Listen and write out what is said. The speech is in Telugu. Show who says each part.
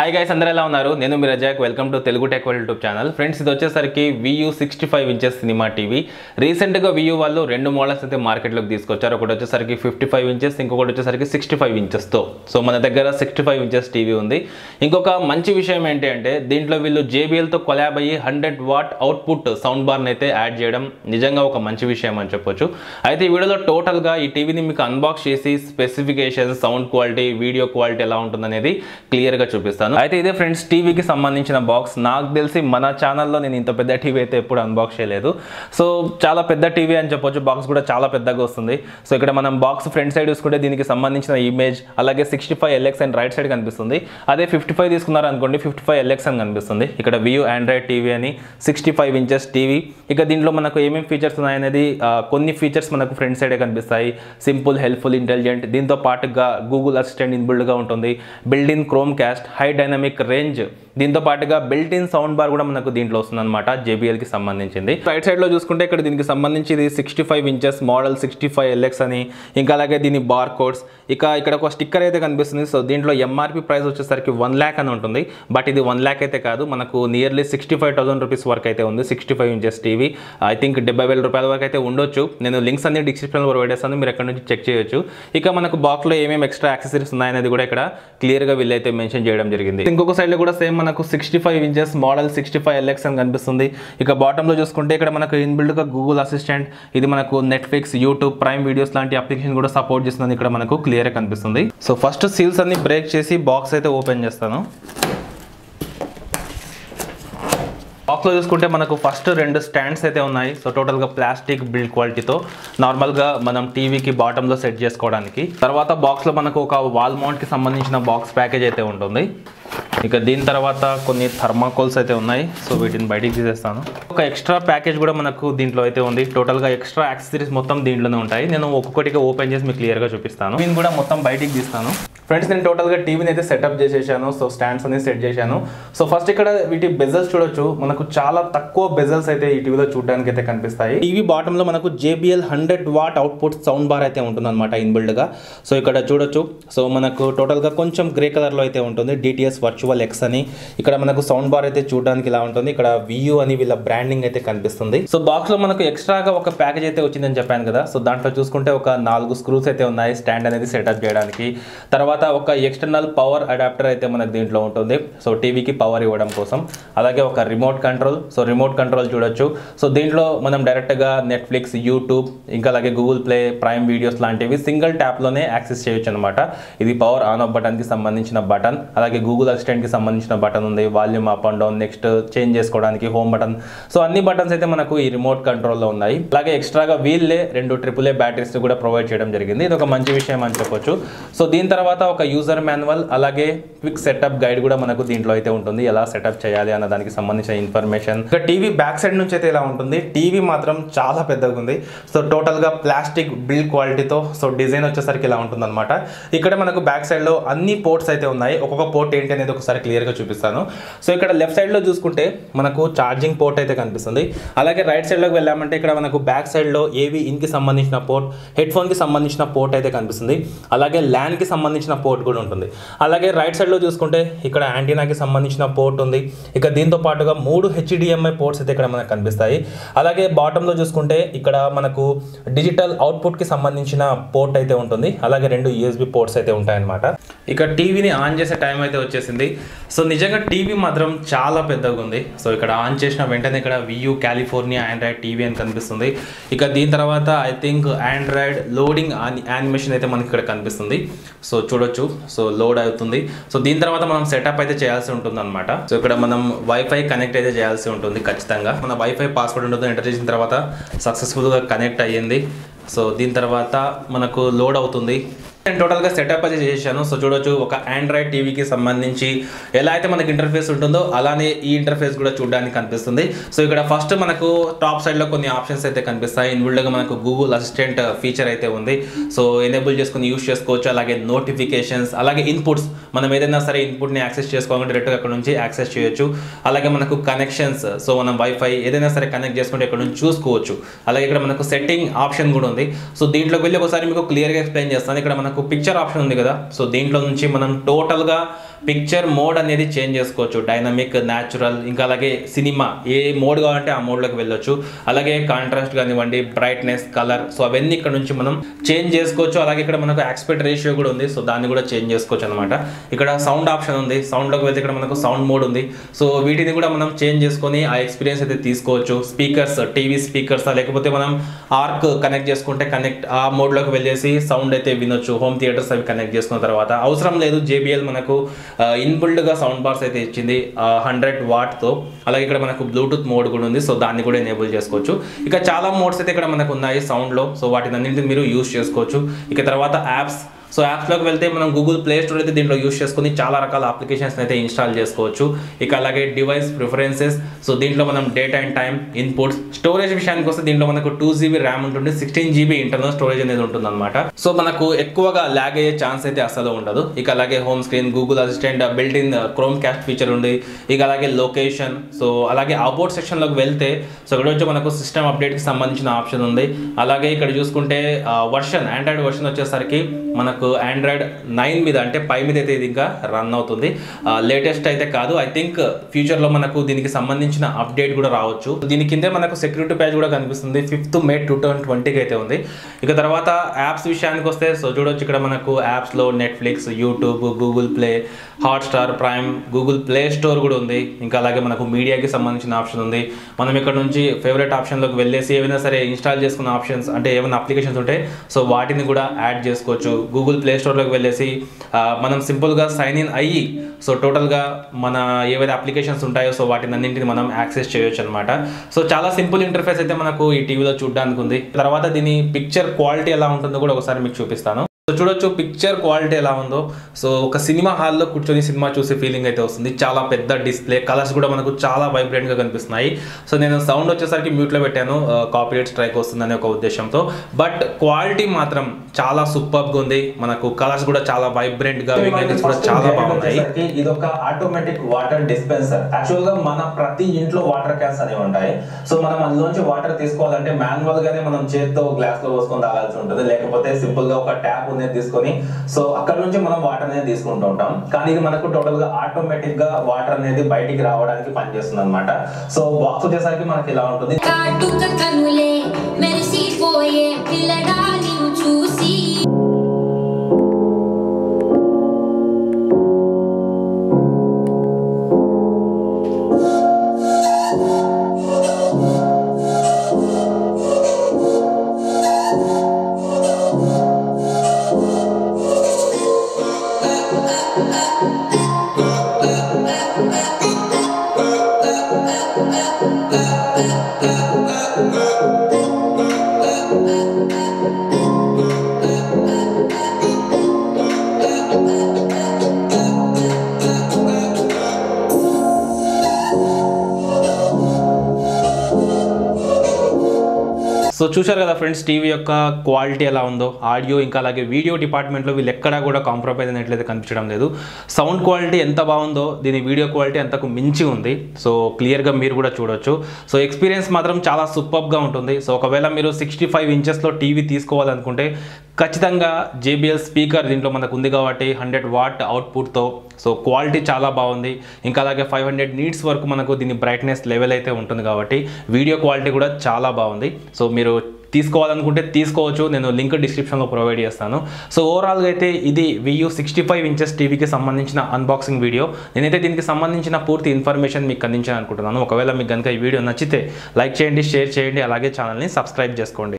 Speaker 1: హాయ్ గైస్ అందరూ ఎలా ఉన్నారు నేను మీ Razak welcome to Telugu tech world YouTube channel friends ఇది వచ్చేసరికి Vu sixty five inches cinema TV రీసెంట్గా వియూ వాళ్ళు రెండు మోడల్స్ అయితే మార్కెట్లోకి తీసుకొచ్చారు ఒకటి వచ్చేసరికి ఫిఫ్టీ ఫైవ్ ఇంచెస్ ఇంకొకటి వచ్చేసరికి సిక్స్టీ ఫైవ్ ఇంచెస్తో సో మన దగ్గర సిక్స్టీ ఫైవ్ ఇంచెస్ టీవీ ఉంది ఇంకొక మంచి విషయం ఏంటి అంటే దీంట్లో వీళ్ళు జేబీఎల్తో కొలాబ్ అయ్యి హండ్రెడ్ వాట్ అవుట్పుట్ సౌండ్ బార్ని అయితే యాడ్ చేయడం నిజంగా ఒక మంచి విషయం అని చెప్పొచ్చు అయితే ఈ వీడియోలో టోటల్గా ఈ టీవీని మీకు అన్బాక్స్ చేసి specifications sound quality video quality ఎలా ఉంటుందనేది క్లియర్గా చూపిస్తాను అయితే ఇదే ఫ్రెండ్స్ టీవీకి సంబంధించిన బాక్స్ నాకు తెలిసి మన ఛానల్లో నేను ఇంత పెద్ద టీవీ అయితే ఎప్పుడు అన్బాక్స్ చేయలేదు సో చాలా పెద్ద టీవీ అని చెప్పొచ్చు బాక్స్ కూడా చాలా పెద్దగా వస్తుంది సో ఇక్కడ మనం బాక్స్ ఫ్రంట్ సైడ్ చూసుకుంటే దీనికి సంబంధించిన ఇమేజ్ అలాగే sixty five LX and right side కనిపిస్తుంది అదే ఫిఫ్టీ ఫైవ్ తీసుకున్నారు అనుకోండి ఫిఫ్టీ ఫైవ్ ఎల్ఎక్స్ అని కనిపిస్తుంది ఇక్కడ వ్యూ ఆండ్రాయిడ్ టీవీ అని సిక్స్టీ ఫైవ్ ఇంచెస్ టీవీ ఇక దీంట్లో మనకు ఏమేమి ఫీచర్స్ ఉన్నాయనేది ఆ, కొన్ని ఫీచర్స్ మనకు ఫ్రంట్ సైడే కనిపిస్తాయి సింపుల్ హెల్ప్ఫుల్ ఇంటెలిజెంట్ దీంతో పాటుగా గూగుల్ అసిస్టెంట్ ఇన్బిల్డ్గా ఉంటుంది build in chrome Chromecast high dynamic range దీంతో పాటుగా బిల్ట్ ఇన్ సౌండ్ బార్ కూడా మనకు దీంట్లో వస్తుందన్నమాట JBL కి సంబంధించింది రైట్ సైడ్ లో చూసుకుంటే ఇక్కడ దీనికి సంబంధించి ఇది sixty five inches model sixty five LX అని ఇంకా అలాగే దీని బార్ కోడ్స్ ఇక ఇక్కడ ఒక స్టిక్కర్ అయితే కనిపిస్తుంది సో దీంట్లో ఎంఆర్పి ప్రైస్ వచ్చేసరికి వన్ ల్యాక్ అని ఉంటుంది బట్ ఇది వన్ ల్యాక్ అయితే కాదు మనకు nearly sixty five thousand rupees వరకు అయితే ఉంది sixty five inches TV I think డెబ్బై వేల రూపాయల వరకు అయితే ఉండొచ్చు నేను లింక్స్ అన్ని డిస్క్రిప్షన్లో ప్రొవైడ్ చేస్తాను మీరు ఎక్కడ నుంచి చెక్ చేయొచ్చు ఇక మనకు బాక్స్లో ఏమేమి ఎక్స్ట్రా యాక్సెసరీస్ ఉన్నాయనేది కూడా ఇక్కడ క్లియర్గా వీళ్ళైతే మెన్షన్ చేయడం జరిగింది ఇంకొక సైడ్లో కూడా సేమ్ మనకు sixty five inches model sixty five LX అని కనిపిస్తుంది ఇక బాటంలో చూసుకుంటే ఇక్కడ మనకు ఇన్బిల్డ్గా గూగుల్ అసిస్టెంట్ ఇది మనకు నెట్ఫ్లిక్స్ యూట్యూబ్ ప్రైమ్ వీడియోస్ లాంటి అప్లికేషన్ కూడా సపోర్ట్ చేస్తుంది ఇక్కడ మనకు క్లియర్గా కనిపిస్తుంది సో ఫస్ట్ సీల్స్ అన్ని బ్రేక్ చేసి బాక్స్ అయితే ఓపెన్ చేస్తాను బాక్స్లో చూసుకుంటే మనకు ఫస్ట్ రెండు స్టాండ్స్ అయితే ఉన్నాయి సో టోటల్గా ప్లాస్టిక్ బిల్డ్ క్వాలిటీతో నార్మల్గా మనం టీవీకి బాటంలో సెట్ చేసుకోవడానికి తర్వాత బాక్స్లో మనకు ఒక వాల్ మౌంట్కి సంబంధించిన బాక్స్ ప్యాకేజ్ అయితే ఉంటుంది ఇక దీని తర్వాత కొన్ని థర్మాకోల్స్ అయితే ఉన్నాయి సో వీటిని బయటికి తీసేస్తాను ఒక ఎక్స్ట్రా ప్యాకేజ్ కూడా మనకు దీంట్లో అయితే ఉంది టోటల్గా ఎక్స్ట్రా యాక్సెసరీస్ మొత్తం దీంట్లోనే ఉంటాయి నేను ఒక్కొక్కటిగా ఓపెన్ చేసి మీకు క్లియర్గా చూపిస్తాను దీన్ని కూడా మొత్తం బయటికి తీస్తాను ఫ్రెండ్స్ నేను టోటల్గా టీవీని అయితే సెటప్ చేసేసాను సో స్టాండ్స్ అనేది సెట్ చేశాను సో ఫస్ట్ ఇక్కడ వీటి బెజల్స్ చూడొచ్చు మనకు చాలా తక్కువ బెజల్స్ అయితే ఈ టీవీలో చూడడానికి అయితే కనిపిస్తాయి టీవీ బాటమ్ లో మనకు JBL hundred watt output sound bar అయితే ఉంటుంది అనమాట ఇన్బిల్డ్ గా సో ఇక్కడ చూడొచ్చు సో మనకు టోటల్ గా కొంచెం గ్రే కలర్ లో అయితే ఉంటుంది డిటిఎస్ వర్చువల్ ఎక్స్ అని ఇక్కడ మనకు సౌండ్ బార్ అయితే చూడడానికి ఇలా ఉంటుంది ఇక్కడ వియూ అని వీళ్ళ బ్రాండింగ్ అయితే కనిపిస్తుంది సో బాక్స్ లో మనకు ఎక్స్ట్రాగా ఒక ప్యాకేజ్ అయితే వచ్చిందని చెప్పాను కదా సో దాంట్లో చూసుకుంటే ఒక నాలుగు స్క్రూస్ అయితే ఉన్నాయి స్టాండ్ అనేది సెటప్ చేయడానికి తర్వాత ఒక ఎక్స్టర్నల్ పవర్ అడాప్టర్ అయితే మనకు దీంట్లో ఉంటుంది సో టీవీకి పవర్ ఇవ్వడం కోసం అలాగే ఒక remote control so remote control చూడొచ్చు సో దీంట్లో మనం డైరెక్ట్గా నెట్ఫ్లిక్స్ యూట్యూబ్ ఇంకా అలాగే గూగుల్ ప్లే ప్రైమ్ వీడియోస్ లాంటివి సింగిల్ ట్యాప్లోనే యాక్సెస్ చేయొచ్చు అనమాట ఇది పవర్ ఆన్ ఆఫ్ బటన్కి సంబంధించిన బటన్ అలాగే గూగుల్ అసిస్టెంట్కి సంబంధించిన బటన్ ఉంది volume up and down next change చేసుకోవడానికి హోమ్ బటన్ సో అన్ని బటన్స్ అయితే మనకు ఈ రిమోట్ కంట్రోల్లో ఉన్నాయి అలాగే ఎక్స్ట్రాగా వీళ్ళే రెండు ట్రిపుల్ ఏ బ్యాటరీస్ కూడా ప్రొవైడ్ చేయడం జరిగింది ఇది ఒక మంచి విషయం అని చెప్పొచ్చు సో దీని తర్వాత ఒక యూజర్ మాన్యువల్ అలాగే క్విక్ సెటప్ గైడ్ కూడా మనకు దీంట్లో అయితే ఉంటుంది ఎలా సెటప్ చేయాలి అన్న దానికి సంబంధించిన ఇన్ఫర్మేషన్ ఇక టీవీ బ్యాక్ సైడ్ నుంచి అయితే ఇలా ఉంటుంది టీవీ మాత్రం చాలా పెద్దగా ఉంది సో టోటల్ గా ప్లాస్టిక్ బిల్డ్ క్వాలిటీతో సో డిజైన్ వచ్చేసరికి ఇలా ఉంటుంది అనమాట ఇక్కడ మనకు బ్యాక్ సైడ్ లో అన్ని పోర్ట్స్ అయితే ఉన్నాయి ఒక్కొక్క పోర్ట్ ఏంటి అనేది ఒకసారి క్లియర్ గా చూపిస్తాను సో ఇక్కడ లెఫ్ట్ సైడ్ లో చూసుకుంటే మనకు ఛార్జింగ్ పోర్ట్ అయితే కనిపిస్తుంది అలాగే రైట్ సైడ్ లోకి వెళ్ళామంటే ఇక్కడ మనకు బ్యాక్ సైడ్ లో ఏవి ఇన్ కి సంబంధించిన పోర్ట్ హెడ్ ఫోన్ కి సంబంధించిన పోర్ట్ అయితే కనిపిస్తుంది అలాగే ల్యాన్ కి సంబంధించిన పోర్ట్ కూడా ఉంటుంది అలాగే రైట్ సైడ్ లో చూసుకుంటే ఇక్కడ యాంటీనాకి సంబంధించిన పోర్ట్ ఉంది ఇక దీంతో పాటుగా మూడు హెచ్డిఎంఐ పోర్ట్స్ అయితే ఇక్కడ మనకు కనిపిస్తాయి అలాగే బాటమ్ లో చూసుకుంటే ఇక్కడ మనకు డిజిటల్ అవుట్పుట్ కి సంబంధించిన పోర్ట్ అయితే ఉంటుంది అలాగే రెండు యూఎస్బి పోర్ట్స్ అయితే ఉంటాయన్నమాట ఇక టీవీని ఆన్ చేసే టైం అయితే వచ్చేసింది సో నిజంగా టీవీ మాత్రం చాలా పెద్దగా ఉంది సో ఇక్కడ ఆన్ చేసిన వెంటనే ఇక్కడ వియూ కాలిఫోర్నియా ఆండ్రాయిడ్ టీవీ అని కనిపిస్తుంది ఇక దీని తర్వాత I think Android loading animation అయితే మనకి ఇక్కడ కనిపిస్తుంది సో చూడొచ్చు సో లోడ్ అవుతుంది సో దీని తర్వాత మనం సెటప్ అయితే చేయాల్సి ఉంటుంది అనమాట సో ఇక్కడ మనం వైఫై కనెక్ట్ అయితే చేయాల్సి ఉంటుంది ఖచ్చితంగా మన వైఫై పాస్వర్డ్ ఉంటుంది ఎంటర్ చేసిన తర్వాత సక్సెస్ఫుల్గా కనెక్ట్ అయ్యింది సో దీని తర్వాత మనకు లోడ్ అవుతుంది నేను టోటల్గా సెటప్ అయితే చేశాను సో చూడొచ్చు ఒక ఆండ్రాయిడ్ టీవీకి సంబంధించి ఎలా అయితే మనకి ఇంటర్ఫేస్ ఉంటుందో అలానే ఈ ఇంటర్ఫేస్ కూడా చూడడానికి కనిపిస్తుంది సో ఇక్కడ ఫస్ట్ మనకు టాప్ సైడ్లో కొన్ని ఆప్షన్స్ అయితే కనిపిస్తాయి ఇన్బిల్డ్గా మనకు గూగుల్ అసిస్టెంట్ ఫీచర్ అయితే ఉంది సో ఎనేబుల్ చేసుకుని యూస్ చేసుకోవచ్చు అలాగే నోటిఫికేషన్స్ అలాగే ఇన్పుట్స్ మనం ఏదైనా సరే ఇన్పుట్ని యాక్సెస్ చేసుకోవాలంటే డైరెక్ట్గా అక్కడ నుంచి యాక్సెస్ చేయొచ్చు అలాగే మనకు కనెక్షన్స్ సో మనం వైఫై ఏదైనా సరే కనెక్ట్ చేసుకుంటే ఇక్కడ నుంచి చూసుకోవచ్చు అలాగే ఇక్కడ మనకు సెట్టింగ్ ఆప్షన్ కూడా ఉంది సో దీంట్లోకి వెళ్ళి ఒకసారి మీకు క్లియర్గా ఎక్స్ప్లెయిన్ చేస్తాను ఇక్కడ మనకు పిక్చర్ ఆప్షన్ ఉంది కదా సో దీంట్లో నుంచి మనం టోటల్గా పిక్చర్ మోడ్ అనేది చేంజ్ చేసుకోవచ్చు డైనమిక్ న్యాచురల్ ఇంకా అలాగే సినిమా ఏ మోడ్ కావాలంటే ఆ మోడ్లోకి వెళ్ళొచ్చు అలాగే కాంట్రాస్ట్ కానివ్వండి బ్రైట్నెస్ కలర్ సో అవన్నీ ఇక్కడ నుంచి మనం చేంజ్ చేసుకోవచ్చు అలాగే ఇక్కడ మనకు ఎక్స్పెక్ట్ రేషియో కూడా ఉంది సో దాన్ని కూడా చేంజ్ చేసుకోవచ్చు అనమాట ఇక్కడ సౌండ్ ఆప్షన్ ఉంది సౌండ్లోకి వెళ్తే ఇక్కడ మనకు సౌండ్ మోడ్ ఉంది సో వీటిని కూడా మనం చేంజ్ చేసుకొని ఆ ఎక్స్పీరియన్స్ అయితే తీసుకోవచ్చు స్పీకర్స్ టీవీ స్పీకర్స్ లేకపోతే మనం ఆర్క్ కనెక్ట్ చేసుకుంటే కనెక్ట్ ఆ మోడ్లోకి వెళ్ళేసి సౌండ్ అయితే వినొచ్చు హోమ్ థియేటర్స్ అవి కనెక్ట్ చేసుకున్న తర్వాత అవసరం లేదు జేబిఎల్ మనకు ఇన్బుల్డ్గా సౌండ్ బార్స్ అయితే ఇచ్చింది హండ్రెడ్ వాట్తో అలాగే ఇక్కడ మనకు బ్లూటూత్ మోడ్ కూడా ఉంది సో దాన్ని కూడా ఎనేబుల్ చేసుకోవచ్చు ఇక చాలా మోడ్స్ అయితే ఇక్కడ మనకు ఉన్నాయి సౌండ్లో సో వాటిని అన్నింటిని మీరు యూస్ చేసుకోవచ్చు ఇక తర్వాత యాప్స్ సో యాప్స్లోకి వెళ్తే మనం గూగుల్ ప్లే స్టోర్ అయితే దీంట్లో యూస్ చేసుకుని చాలా రకాల అప్లికేషన్స్ అయితే ఇన్స్టాల్ చేసుకోవచ్చు ఇక అలాగే డివైస్ ప్రిఫరెన్సెస్ సో దీంట్లో మనం date and time inputs storage విషయానికి వస్తే దీంట్లో మనకు టూ జీబీ ర్యామ్ ఉంటుంది సిక్స్టీన్ జీబీ ఇంటర్నల్ స్టోరేజ్ అనేది ఉంటుంది అనమాట సో మనకు ఎక్కువగా ల్యాగ్ అయ్యే ఛాన్స్ అయితే అసలు ఉండదు ఇక అలాగే home screen Google assistant built in chrome cast feature ఉంది ఇక అలాగే లొకేషన్ సో అలాగే అబౌట్ సెక్షన్లోకి వెళ్తే సో ఇక్కడ వచ్చి మనకు సిస్టమ్ అప్డేట్కి సంబంధించిన ఆప్షన్ ఉంది అలాగే ఇక్కడ చూసుకుంటే వర్షన్ ఆండ్రాయిడ్ వర్షన్ వచ్చేసరికి మనకు ఆండ్రాయిడ్ నైన్ మీద అంటే పై మీద అయితే ఇది ఇంకా రన్ అవుతుంది లేటెస్ట్ అయితే కాదు ఐ థింక్ ఫ్యూచర్లో మనకు దీనికి సంబంధించిన అప్డేట్ కూడా రావచ్చు దీని కిందే మనకు సెక్యూరిటీ ప్యాచ్ కూడా కనిపిస్తుంది ఫిఫ్త్ మే టూ థౌసండ్ ట్వంటీకి అయితే ఉంది ఇక తర్వాత యాప్స్ విషయానికి వస్తే సో చూడొచ్చు ఇక్కడ మనకు యాప్స్లో Netflix YouTube Google play Hotstar Prime Google play store కూడా ఉంది ఇంకా అలాగే మనకు మీడియాకి సంబంధించిన ఆప్షన్ ఉంది మనం ఇక్కడ నుంచి ఫేవరెట్ ఆప్షన్లోకి వెళ్ళేసి ఏమైనా సరే ఇన్స్టాల్ చేసుకున్న ఆప్షన్స్ అంటే ఏమైనా అప్లికేషన్స్ ఉంటే సో వాటిని కూడా యాడ్ చేసుకోవచ్చు గూగుల్ ప్లే స్టోర్లోకి వెళ్ళేసి ఆ, మనం సింపుల్గా సైన్ ఇన్ అయ్యి సో టోటల్గా మన ఏవైతే అప్లికేషన్స్ ఉంటాయో సో వాటిని అన్నింటిని మనం యాక్సెస్ చేయొచ్చు అనమాట సో చాలా సింపుల్ ఇంటర్ఫేస్ అయితే మనకు ఈ టీవీలో చూడడానికి ఉంది తర్వాత దీని పిక్చర్ క్వాలిటీ ఎలా ఉంటుందో కూడా ఒకసారి మీకు చూపిస్తాను సో చూడొచ్చు పిక్చర్ క్వాలిటీ ఎలా ఉందో సో ఒక సినిమా హాల్లో కూర్చొని సినిమా చూసే ఫీలింగ్ అయితే వస్తుంది చాలా పెద్ద డిస్ప్లే కలర్స్ కూడా మనకు చాలా వైబ్రెంట్గా కనిపిస్తున్నాయి సో నేను సౌండ్ వచ్చేసరికి మ్యూట్లో పెట్టాను కాపీరేట్ స్ట్రైక్ వస్తుందనే ఒక ఉద్దేశంతో బట్ క్వాలిటీ మాత్రం చాలా సూపర్గా ఉంది మనకు కలర్స్ కూడా చాలా వైబ్రెంట్గా వింగ్స్ కూడా చాలా బాగున్నాయి
Speaker 2: ఇది ఒక ఆటోమేటిక్ వాటర్ డిస్పెన్సర్ యాక్చువల్ గా మన ప్రతి ఇంట్లో వాటర్ క్యాన్స్ అనేవి ఉంటాయి సో మనం అందులోంచి వాటర్ తీసుకోవాలంటే మాన్యువల్ గానే మనం చేత్తో గ్లాస్ లో పోసుకొని తాగాల్సి ఉంటుంది లేకపోతే సింపుల్ గా ఒక ట్యాప్ అనేది తీసుకొని సో అక్కడ నుంచి మనం వాటర్ అనేది తీసుకుంటూ ఉంటాం కానీ ఇది మనకు టోటల్ గా ఆటోమేటిక్ గా వాటర్ అనేది బయటికి రావడానికి పనిచేస్తుంది అనమాట సో బాక్స్ వచ్చేసరికి మనకి ఇలా ఉంటుంది
Speaker 3: కాటుక కనులే మెరిసిపోయే పిల్లడా నిన్ను చూసి
Speaker 1: సో చూశారు కదా ఫ్రెండ్స్ టీవీ యొక్క క్వాలిటీ ఎలా ఉందో ఆడియో ఇంకా అలాగే వీడియో డిపార్ట్మెంట్లో వీళ్ళు ఎక్కడా కూడా కాంప్రమైజ్ అయినట్లయితే కనిపించడం లేదు సౌండ్ క్వాలిటీ ఎంత బాగుందో దీని వీడియో క్వాలిటీ అంతకు మించి ఉంది సో క్లియర్గా మీరు కూడా చూడొచ్చు సో ఎక్స్పీరియన్స్ మాత్రం చాలా సూపర్గా ఉంటుంది సో ఒకవేళ మీరు సిక్స్టీ ఫైవ్ ఇంచెస్లో టీవీ తీసుకోవాలనుకుంటే ఖచ్చితంగా జేబిఎల్ స్పీకర్ దీంట్లో మనకు ఉంది కాబట్టి హండ్రెడ్ వాట్ అవుట్పుట్తో సో క్వాలిటీ చాలా బాగుంది ఇంకా అలాగే ఫైవ్ హండ్రెడ్ నీట్స్ వరకు మనకు దీని బ్రైట్నెస్ లెవెల్ అయితే ఉంటుంది కాబట్టి వీడియో క్వాలిటీ కూడా చాలా బాగుంది సో మీరు తీసుకోవాలనుకుంటే తీసుకోవచ్చు నేను లింక్ డిస్క్రిప్షన్లో ప్రొవైడ్ చేస్తాను సో ఓవరాల్గా అయితే ఇది వియూ సిక్స్టీ ఫైవ్ ఇంచెస్ టీవీకి సంబంధించిన అన్బాక్సింగ్ వీడియో నేనైతే దీనికి సంబంధించిన పూర్తి ఇన్ఫర్మేషన్ మీకు అందించాను అనుకుంటున్నాను ఒకవేళ మీకు కనుక ఈ వీడియో నచ్చితే లైక్ చేయండి షేర్ చేయండి అలాగే ఛానల్ని సబ్స్క్రైబ్ చేసుకోండి